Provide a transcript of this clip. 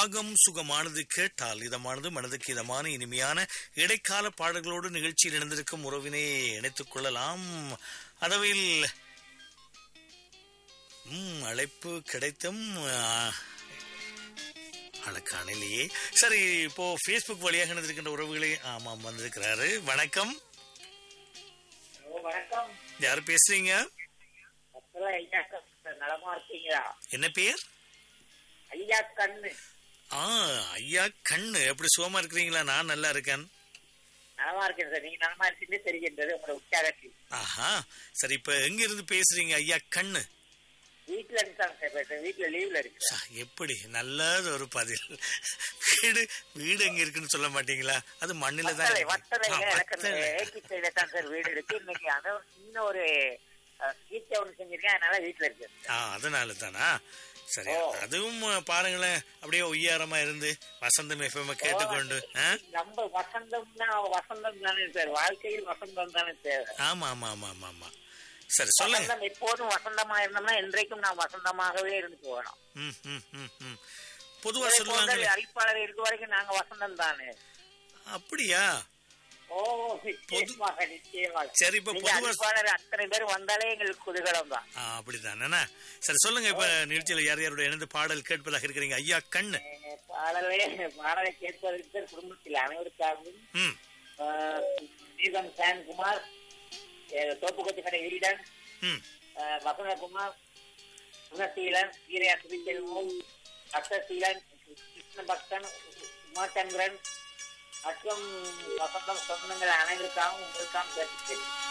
ராகம் சுகமானது கேட்டால் இதமானது மனதுக்கு இதமான இனிமையான இடைக்கால பாடல்களோடு நிகழ்ச்சியில் இணைந்திருக்கும் உறவினை இணைத்துக் கொள்ளலாம் அதவில் ம், அழைப்பு கிடைத்தும் ஆ, அழகானிலேயே சரி இப்போ ஃபேஸ்புக் வழியாக இணைந்திருக்கின்ற உறவுகளே ஆமாம் வந்திருக்கிறாரு வணக்கம் வணக்கம் யார் பேசுறீங்க அப்பெல்லாம் ஐயா கண்ணு நலமா இருக்கீங்களா என்ன பேர் ஐயா கண்ணு ஆ ஐயா கண்ணு எப்படி சுகமா இருக்கிறீங்களா நான் நல்லா இருக்கேன் நலமா இருக்கேன் சார் நீங்க நலமா இருக்கீங்க தெரிகின்றது உங்களோட உற்சாகத்தில் ஆஹா சரி இப்ப எங்க இருந்து பேசுறீங்க ஐயா கண்ணு வீட்டுல இருந்தாங்க சார் பேசுறேன் வீட்டுல லீவ்ல இருக்கு சா, எப்படி நல்லது ஒரு பதில் வீடு வீடு எங்க இருக்குன்னு சொல்ல மாட்டீங்களா அது மண்ணில தான் வத்தலை இருக்கு. வத்தலைங்க ஆ, எனக்கு அந்த வத்தலை. ஏக்கி சைடுல தான் சார் வீடு இருக்கு இன்னைக்கு அதை சின்ன ஒரு கீச்சை ஒன்று செஞ்சிருக்கேன் அதனால வீட்டுல இருக்கு ஆ அதனால தானா சரி ஓ. அதுவும் பாருங்களேன் அப்படியே ஒய்யாரமா இருந்து வசந்தம் எஃப்எம் கேட்டுக்கொண்டு ஆ? நம்ம வசந்தம்னா வசந்தம் தானே சார் வாழ்க்கையில் வசந்தம் தானே சார் ஆமா ஆமா ஆமா ஆமா ஆமா சரி சொல்லுங்க வசந்தம் எப்போதும் வசந்தமா இருந்தோம்னா என்றைக்கும் நான் வசந்தமாகவே இருந்து போகணும் ம் ம் ம் ம் பொதுவா இதை சொல்லுவாங்க போன்ற அறிவிப்பாளர் இருக்க வரைக்கும் நாங்க வசந்தம் தானே அப்படியா ஓ நிச்சயமாக நிச்சயமாக சரி இப்ப நீங்க பொதுவா அறிவிப்பாளர் அத்தனை பேர் வந்தாலே எங்களுக்கு குதூகலம் தான் ஆ, அப்படிதானே சரி சொல்லுங்க இப்ப நிகழ்ச்சியில யார் யாரோட இணைந்து பாடல் கேட்பதாக இருக்கிறீங்க ஐயா கண்ணு அஹ் பாடலை பாடலை கேட்பதற்கு சார் குடும்பத்தில் அனைவருக்காகவும் ம் அஹ், நீதம் சான்குமார் அஹ், தோப்புக்கொத்தி கடை ஈடன் ம் அஹ், வசந்தகுமார் குணசீலன் வீரையா திருச்செல்வம் அக்ஷசீலன் கிருஷ்ண பக்தன் உமாச்சந்திரன் மற்றும் வசந்தம் சொந்தங்கள் அனைவருக்காகவும் உங்களுக்காகவும் கேட்டுக்கிறேன்